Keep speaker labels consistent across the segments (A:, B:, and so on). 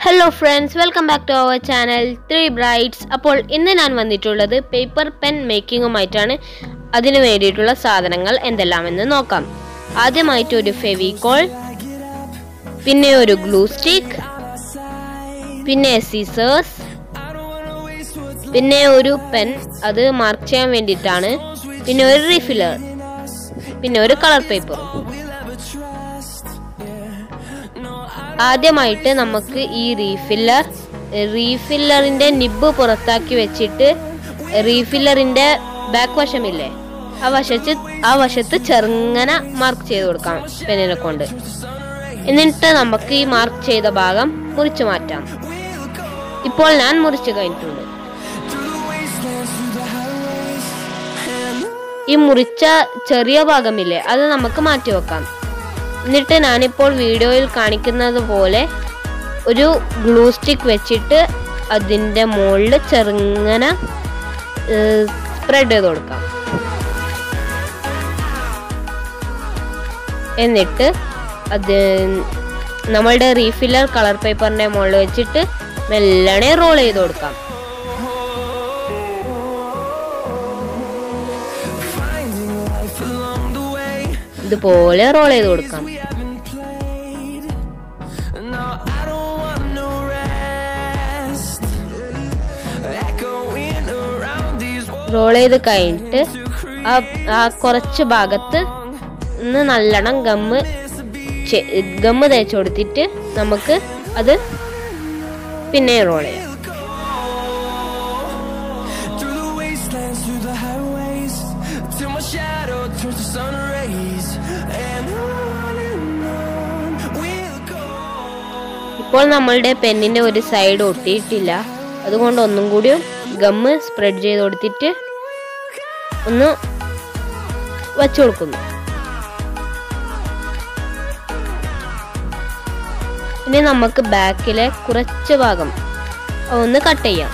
A: hello friends welcome back to our channel three brights അപ്പോൾ ഇന്ന് ഞാൻ വന്നിട്ടുള്ളത് പേപ്പർ പെൻ മേക്കിങ്ങുമായിട്ടാണ് അതിനു വേണ്ടിയിട്ടുള്ള സാധനങ്ങൾ എന്തെല്ലാമെന്ന് നോക്കാം ആദ്യമായിട്ട് ഒരു ഫെവിക്കോൾ പിന്നെ ഒരു ഗ്ലൂ സ്റ്റിക്ക് പിന്നെ സീസേഴ്സ് പിന്നെ ഒരു പെൻ അത് മാർക്ക് ചെയ്യാൻ വേണ്ടിയിട്ടാണ് പിന്നെ ഒരു റീഫില്ലർ പിന്നെ ഒരു കളർ പേപ്പറും ആദ്യമായിട്ട് നമുക്ക് ഈ റീഫില്ലർ റീഫില്ലറിന്റെ നിബ് പുറത്താക്കി വെച്ചിട്ട് റീഫില്ലറിന്റെ ബാക്ക് വശമില്ലേ ആ വശത്ത് ആ വശത്ത് ചെറുങ്ങനെ മാർക്ക് ചെയ്ത് കൊടുക്കാം പെന്നിനെ കൊണ്ട് എന്നിട്ട് നമുക്ക് ഈ മാർക്ക് ചെയ്ത ഭാഗം മുറിച്ചു മാറ്റാം ഇപ്പോൾ ഞാൻ മുറിച്ചു കഴിഞ്ഞിട്ടുണ്ട് ഈ മുറിച്ച ചെറിയ ഭാഗമില്ലേ അത് നമുക്ക് മാറ്റി വെക്കാം എന്നിട്ട് ഞാനിപ്പോൾ വീഡിയോയിൽ കാണിക്കുന്നത് പോലെ ഒരു ഗ്ലൂ സ്റ്റിക്ക് വെച്ചിട്ട് അതിൻ്റെ മുകളിൽ ചെറുങ്ങനെ സ്പ്രെഡ് ചെയ്ത് കൊടുക്കാം എന്നിട്ട് അത് നമ്മളുടെ റീഫില്ലർ കളർ പേപ്പറിൻ്റെ മുകളിൽ വെച്ചിട്ട് മെല്ലണെ റോൾ ചെയ്ത് കൊടുക്കാം ഇതുപോലെ റോൾ ചെയ്ത് കൊടുക്കാം റോൾ ചെയ്ത് കഴിഞ്ഞിട്ട് ആ ആ കുറച്ച് ഭാഗത്ത് നിന്ന് നല്ലോണം ഗമ്മ് ഗമ്മ് തേച്ച് കൊടുത്തിട്ട് നമുക്ക് അത് പിന്നെ റോൾ ചെയ്യാം
B: Till my shadow turns to sun rays And on and on we'll go
A: ഇപ്പോൾ നമ്മളുടെ പെന്നിന്റെ ഒരു സൈഡ് ഒട്ടിയിട്ടില്ല അതുകൊണ്ട് ഒന്നും കൂടി ഗമ്മ് സ്പ്രെഡ് ചെയ്ത് കൊടുത്തിട്ട് ഒന്ന് വച്ചു കൊടുക്കുന്നു ഇനി നമുക്ക് ബാക്കിലെ കുറച്ച് ഭാഗം ഒന്ന് കട്ട് ചെയ്യാം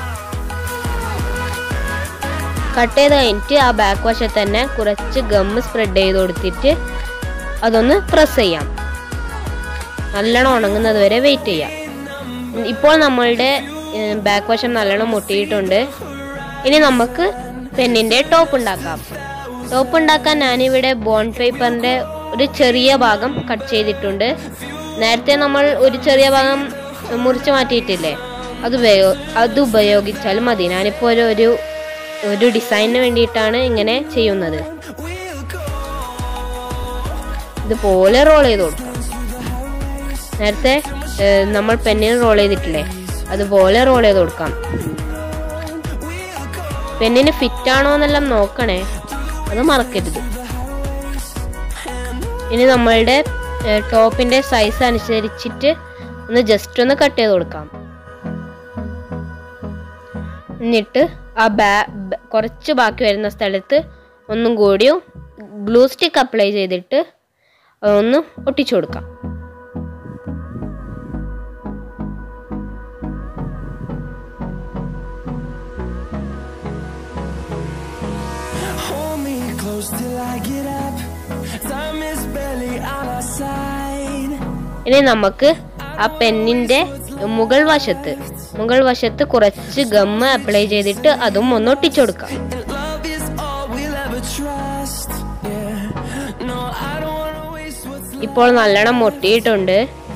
A: കട്ട് ചെയ്ത് കഴിഞ്ഞിട്ട് ആ ബാക്ക് വശത്ത് തന്നെ കുറച്ച് ഗമ്മ് സ്പ്രെഡ് ചെയ്ത് കൊടുത്തിട്ട് അതൊന്ന് പ്രസ് ചെയ്യാം നല്ലോണം ഉണങ്ങുന്നത് വരെ വെയിറ്റ് ചെയ്യാം ഇപ്പോൾ നമ്മളുടെ ബാക്ക് വശം നല്ലോണം മുട്ടിയിട്ടുണ്ട് ഇനി നമുക്ക് പെന്നിന്റെ ടോപ്പ് ഉണ്ടാക്കാം ടോപ്പ് ഉണ്ടാക്കാൻ ഞാനിവിടെ ബോൺ പേപ്പറിന്റെ ഒരു ചെറിയ ഭാഗം കട്ട് ചെയ്തിട്ടുണ്ട് നേരത്തെ നമ്മൾ ഒരു ചെറിയ ഭാഗം മുറിച്ച് മാറ്റിയിട്ടില്ലേ അത് ഉപയോ അത് ഉപയോഗിച്ചാൽ മതി ഞാനിപ്പോൾ ഒരു ഒരു ഒരു ഡിസൈനിന് വേണ്ടിയിട്ടാണ് ഇങ്ങനെ ചെയ്യുന്നത് ഇതുപോലെ റോൾ ചെയ്ത് കൊടുക്കാം നേരത്തെ ഏഹ്, നമ്മൾ പെന്നിന് റോൾ ചെയ്തിട്ടില്ലേ അതുപോലെ റോൾ ചെയ്ത് കൊടുക്കാം പെന്നിന് ഫിറ്റ് ആണോ എന്നെല്ലാം നോക്കണേ അത് മറക്കരുത് ഇനി നമ്മളുടെ ഏഹ്, ടോപ്പിന്റെ സൈസ് അനുസരിച്ചിട്ട് ഒന്ന് ജസ്റ്റ് ഒന്ന് കട്ട് ചെയ്ത് കൊടുക്കാം എന്നിട്ട് ആ ബാ ബ- കുറച്ച് ബാക്കി വരുന്ന സ്ഥലത്ത് ഒന്നും കൂടിയും ഗ്ലൂ സ്റ്റിക്ക് അപ്ലൈ ചെയ്തിട്ട് ഒന്ന് ഒട്ടിച്ചു കൊടുക്കാം
B: Hold me close till I get up Time is barely on our side
A: ഇനി നമുക്ക് ആ പെന്നിന്റെ മുകൾ വശത്ത് മുകൾ വശത്ത് കുറച്ച് ഗമ്മ് അപ്ലൈ ചെയ്തിട്ട് അതും ഒന്ന് ഒട്ടിച്ചു കൊടുക്കാം
B: And love is all we'll ever trust Yeah No, I don't wanna waste what's left
A: ഇപ്പോൾ നല്ലോണം ഒട്ടിയിട്ടുണ്ട്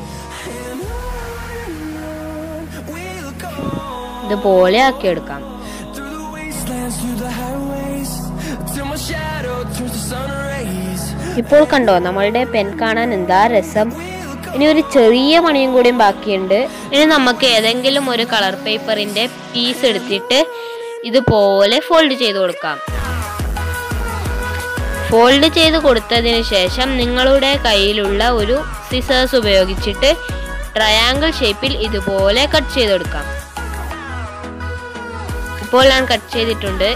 B: We'll go
A: ഇതുപോലെ ആക്കിയെടുക്കാം
B: Through the wastelands, through the highways Till my shadow turns to sun rays
A: ഇപ്പോൾ കണ്ടോ നമ്മളുടെ പെൻ കാണാൻ എന്താ രസം ഇനി ഒരു ചെറിയ പണിയും കൂടിയും ബാക്കിയുണ്ട് ഇനി നമുക്ക് ഏതെങ്കിലും ഒരു കളർ പേപ്പറിന്റെ പീസ് എടുത്തിട്ട് ഇതുപോലെ ഫോൾഡ് ചെയ്ത് കൊടുക്കാം ഫോൾഡ് ചെയ്ത് കൊടുത്തതിന് ശേഷം നിങ്ങളുടെ കയ്യിലുള്ള ഒരു സിസേഴ്സ് ഉപയോഗിച്ചിട്ട് ട്രയാങ്കിൾ ഷേപ്പിൽ ഇതുപോലെ കട്ട് ചെയ്തെടുക്കാം ഇപ്പോൾ ഞാൻ കട്ട് ചെയ്തിട്ടുണ്ട്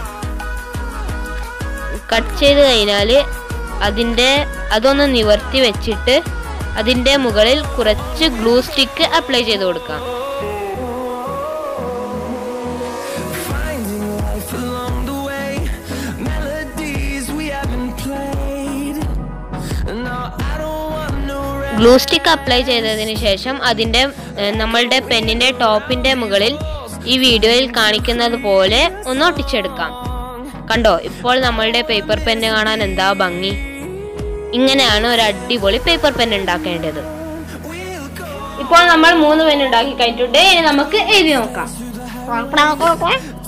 A: കട്ട് ചെയ്ത് കഴിഞ്ഞാൽ അതിൻ്റെ അതൊന്ന് നിവർത്തി വെച്ചിട്ട് അതിൻ്റെ മുകളിൽ കുറച്ച് ഗ്ലൂ സ്റ്റിക്ക് അപ്ലൈ ചെയ്ത് കൊടുക്കാം
B: Finding life along the way Melodies we haven't played No, I don't want no rest
A: glue stick apply ചെയ്തതിന് ശേഷം അതിൻ്റെ ഏഹ്, നമ്മളുടെ പെന്നിൻ്റെ ടോപ്പിൻ്റെ മുകളിൽ ഈ വീഡിയോയിൽ കാണിക്കുന്നത് പോലെ ഒന്ന് ഒട്ടിച്ചെടുക്കാം കണ്ടോ ഇപ്പോൾ നമ്മളുടെ പേപ്പർ പെന്ന് കാണാൻ എന്താ ഭംഗി ഇങ്ങനെയാണ് ഒരു അടിപൊളി പേപ്പർ പെൻ ഉണ്ടാക്കേണ്ടത് ഇപ്പോൾ നമ്മൾ മൂന്ന് പെൻ ഉണ്ടാക്കി കഴിഞ്ഞിട്ടുണ്ട് ഇനി നമുക്ക് എഴുതി നോക്കാം